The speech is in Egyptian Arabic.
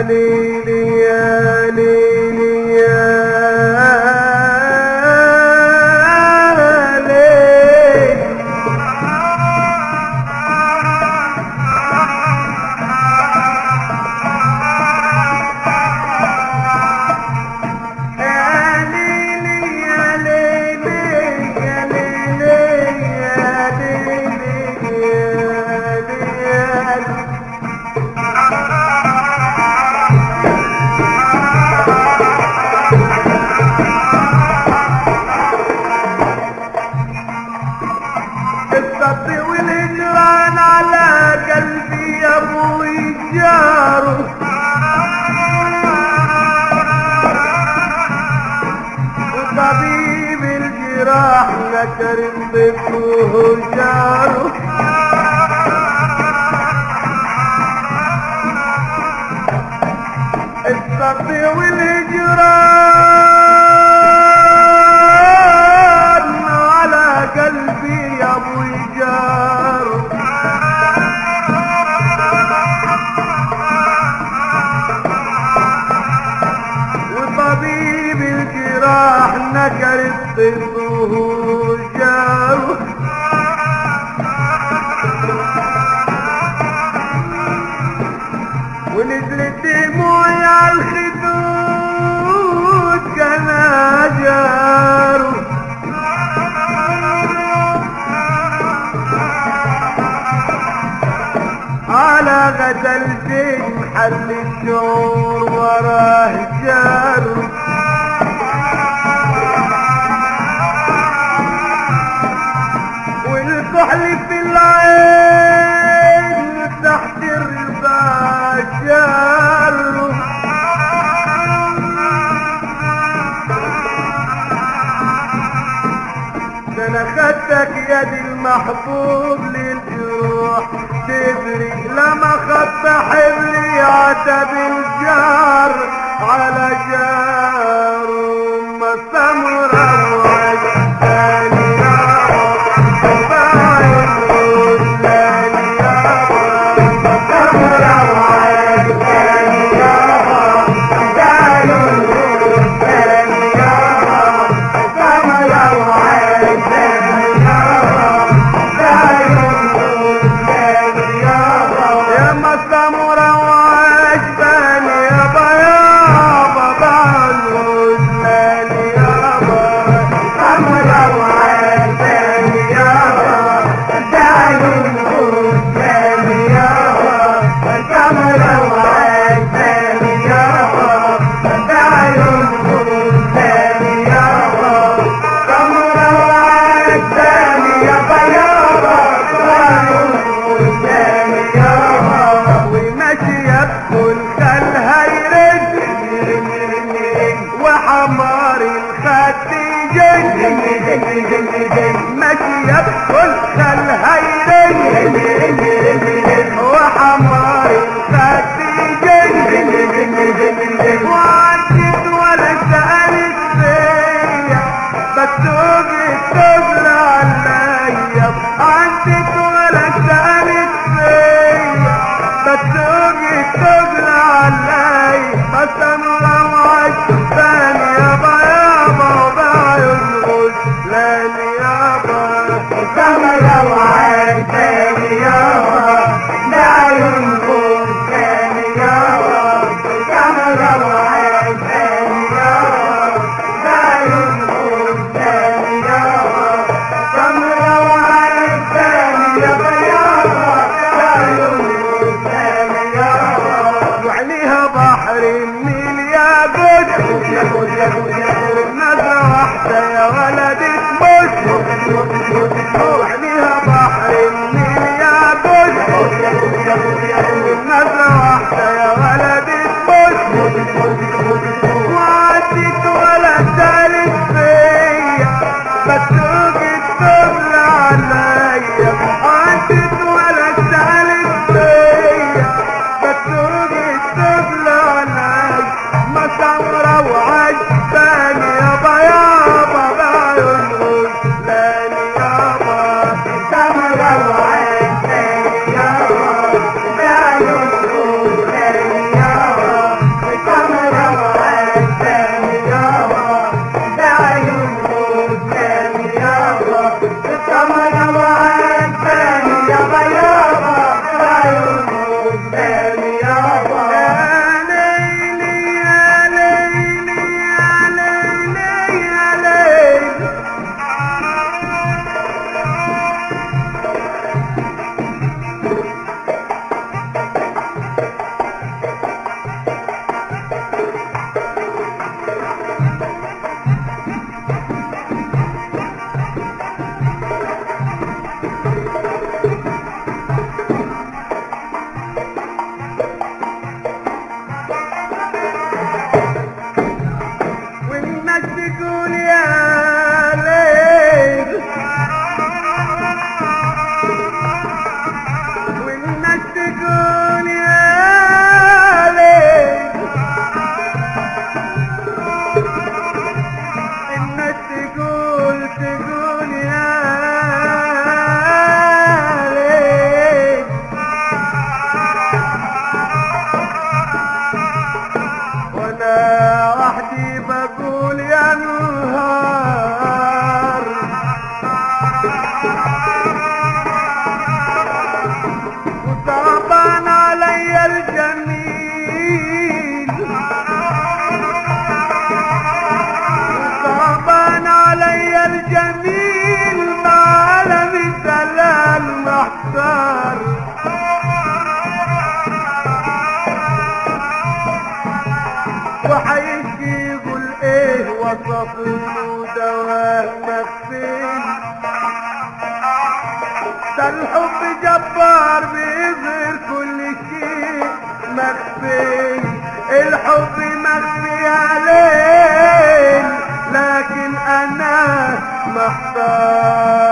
ليلي يا ليلي يا ليلي يا ليلي يا ليلي يا ليلي يا ليلي يا ليلي الصبر والهجران على قلبي يا ابوي جاره وطبيب الجراح نكر طفله جاره الصبر والهجران على قلبي يا ابوي جاره وطبيب الجراح نكر طفله جاره ونزلت دموعي على الخدود كان جاره على غدا البيت محل الشعور وراه جاره والكحل في العين تحت الرضا جاره ده انا خدتك يد المحبوب للجروح تبري لما خدت حبلي عتب الجار على جار ما سمرة وعجباني يا رب باين قدامي يا رب سمرة وعجباني يا رب باين قدامي يا رب سمرة وعجباني يا رب باين قدامي يا رب يا ما سمرة وعجباني يا بيابا باين قدامي يا رب سمرة وعجباني يا رب باين قدامي يا رب سمرة وعجباني يا رب باين قدامي يا رب سمرة وعجباني يا بيابا باين قدامي يا رب وماشي يدخل خلها يرد وحمار الخد جن ماشي يدخل خلها يرد وحمار الخد جن وعدت ولا سألت فيا بتوب التوب عليا عدت ولا سألت فيا بتوب التوب عليا بس انا روعت ثاني يابا يابا وبعيون غزلان يابا كما روعت ثاني يابا بعيون غزلان يابا كما روعت ثاني يابا بعيون غزلان يابا كما روعت ثاني يابا يابا بعيون غزلان يابا وعليها بحر النيل يا جد نظرة واحدة يا ولد تموت وعليها بحر النيل يا جد نظرة واحدة يا ولد تموت وعدت ولا سالت فيا بتوق الطفل عليا عدت ولا سالت فيا بتوق الطفل عليا ما سمرة وعجباني يابا يابا بعيون غزلاني يابا وحيجي يقول ايه وصفته دواه مخفي ده الحب جبار بيظهر كل شيء مخفي الحب مخفي عليه لكن انا محتار